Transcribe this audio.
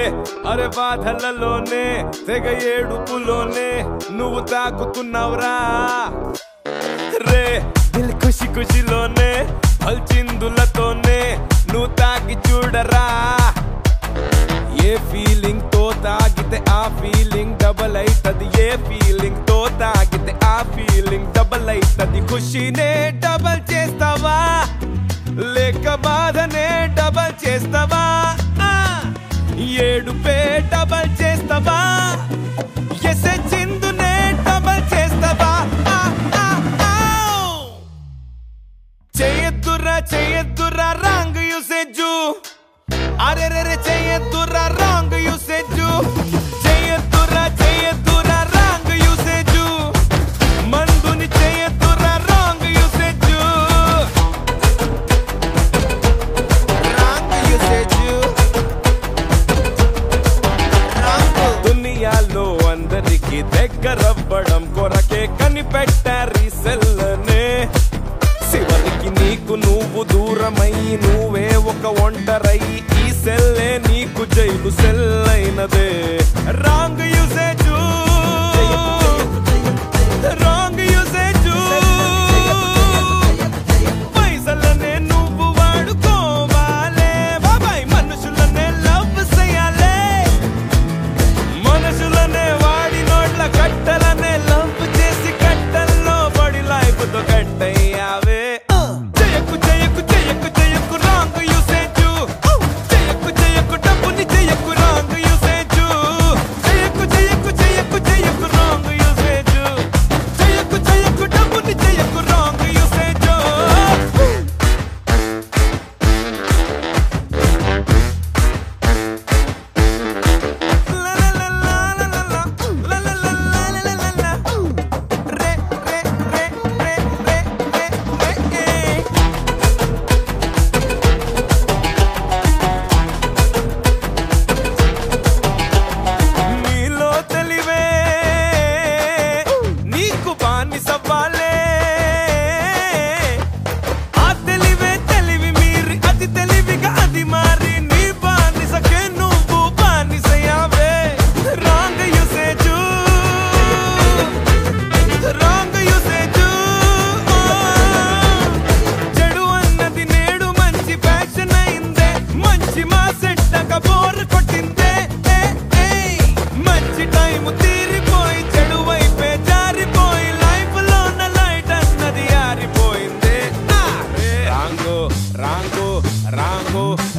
అరే బాధలలోనే తెగ ఏడుపులోనే నువ్వు తాకుతున్నావురా రే దిల్ ఖుషి ఖుషిలోనే పల్చిందులతోనే నువ్వు తాకి చూడరా ఏ ఫీలింగ్ తో తాగితే ఆ ఫీలింగ్ డబల్ అయితది ఏ ఫీలింగ్ తో తాగితే ఆ ఫీలింగ్ డబల్ అయితది ఖుషినే డబల్ చేస్తావా లేక బాధనే డబల్ చేస్తావా ఆ, ఏడుపే డబల్ చేస్తావా ఎసే చిందునే డబల్ చేస్తావా ఆ, ఆ, ఆ. చేయొద్దురా చేయొద్దురా రాంగ్ యూసేజు అరే రే రే చేయొద్దురా రాంగ్ యూసేజు చేయొద్దురా చేయొద్దురా రాంగ్ యూసేజు మందుని చేయొద్దురా రాంగ్ యూసేజు రాంగ్ యూసేజు దునియాలో అందరికి దగ్గరవ్వడం కొరకే కనిపెట్టారు ఈ సెల్లనే చివరికి నీకు నువ్వు దూరమై నువ్వే ఒక ఒంటరై ఈ సెల్లే నీకు జైలు సెల్లైనదే రాంగ్ యూసేజ్ రాంగ్ యూసేజ్ పైసలనే నువ్వు వాడుకోవాలే బాబాయ్ మనుషులనే లవ్ చేయాలే మనసులనే వాడి నోట్ల కట్టలనే లంపు చేసి కట్టల్లో పడి లైఫ్ తో కట్టయ్యావే చేయకు చేయకు చేయకు చేయకు రాంగ్ యూసేజ్ చేయకు చేయకు డబ్బుని చేయకు రాంగ్ యూసేజ్ చేయకు చేయకు చేయకు చేయకు రాంగ్ యూసేజ్ చేయకు చేయకు డబ్బుని చేయకు రాంగ్ యూసేజ్ నీలో తెలివే నీకు బానిసవ్వాలే ఆ తెలివే తెలివి మీరి అది తెలివిగా అది మారి నీ బానిసకే నువ్వు బానిసయావే రాంగ్ యూసేజు రాంగ్ యూసేజు చెడు అన్నది నేడు మంచి ఫ్యాషన్ అయిందే మంచి మా సెట్టక బోర్ కొట్టిందే ఏ, ఏ. మంచి టైం తీరిపోయి చెడు వైపే జారిపోయి లైఫ్ లోన లైట్ అన్నది ఆరిపోయిందే రాంగు రాంగు రాంగు